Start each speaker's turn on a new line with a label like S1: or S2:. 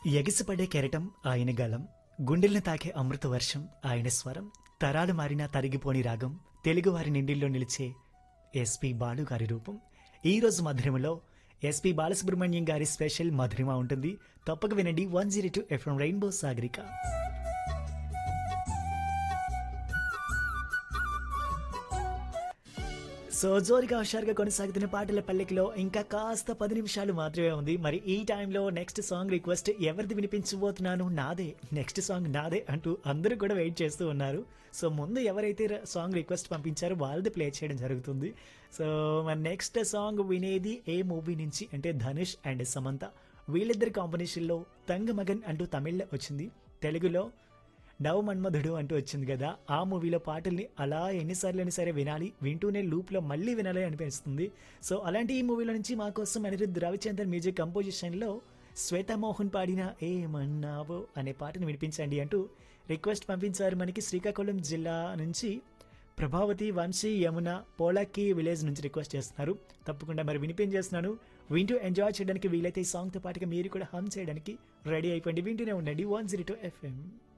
S1: ఎగిసిపడే కెరటం ఆయన గలం గుండెల్ని తాకే అమృత వర్షం ఆయన స్వరం తరాలు మారినా తరిగిపోని రాగం తెలుగువారి నిండిల్లో నిలిచే ఎస్పి బాలు గారి రూపం ఈ రోజు మధురిమలో ఎస్పి బాలసుబ్రహ్మణ్యం గారి స్పెషల్ మధురిమ ఉంటుంది తప్పక వినండి one zero two FM rainbow Sagarika so జోరుగా హుషారుగా కొనసాగుతున్న పాటల పల్లెకిలో ఇంకా కాస్త పది నిమిషాలు మాత్రమే ఉంది మరి ఈ టైంలో నెక్స్ట్ సాంగ్ రిక్వెస్ట్ ఎవరిది వినిపించబోతున్నాను నాదే నెక్స్ట్ సాంగ్ నాదే అంటూ అందరూ కూడా వెయిట్ చేస్తూ ఉన్నారు సో ముందు ఎవరైతే ర- సాంగ్ రిక్వెస్ట్ పంపించారో వాళ్ళది ప్లే చేయడం జరుగుతుంది సో మరి నెక్స్ట్ సాంగ్ వినేది ఏ మూవీ నుంచి అంటే ధనుష్ అండ్ సమంత వీళ్ళిద్దరి కాంబినేషన్లో తంగమగన్ అంటూ తమిళ్లో వచ్చింది తెలుగులో నవ మన్మధుడు అంటూ వచ్చింది కదా ఆ మూవీలో పాటల్ని అలా ఎన్నిసార్లు అయినా సరే వినాలి వింటూనే లూప్లో మళ్ళీ వినాలి అనిపిస్తుంది సో అలాంటి ఈ మూవీలో నుంచి మా కోసం అనిరుద్ధ్ రవిచంద్రన్ మ్యూజిక్ కంపోజిషన్లో శ్వేతమోహన్ పాడిన ఏమన్నావో అనే పాటను వినిపించండి అంటూ రిక్వెస్ట్ పంపించారు మనకి శ్రీకాకుళం జిల్లా నుంచి ప్రభావతి వంశీ యమున పోలక్కి విలేజ్ నుంచి రిక్వెస్ట్ చేస్తున్నారు తప్పకుండా మరి వినిపించేస్తున్నాను వింటూ ఎంజాయ్ చేయడానికి వీలైతే ఈ సాంగ్తో పాటుగా మీరు కూడా హమ్ చేయడానికి రెడీ అయిపోయింది వింటూనే ఉండండి వన్ జీరో టూ ఎఫ్ఎం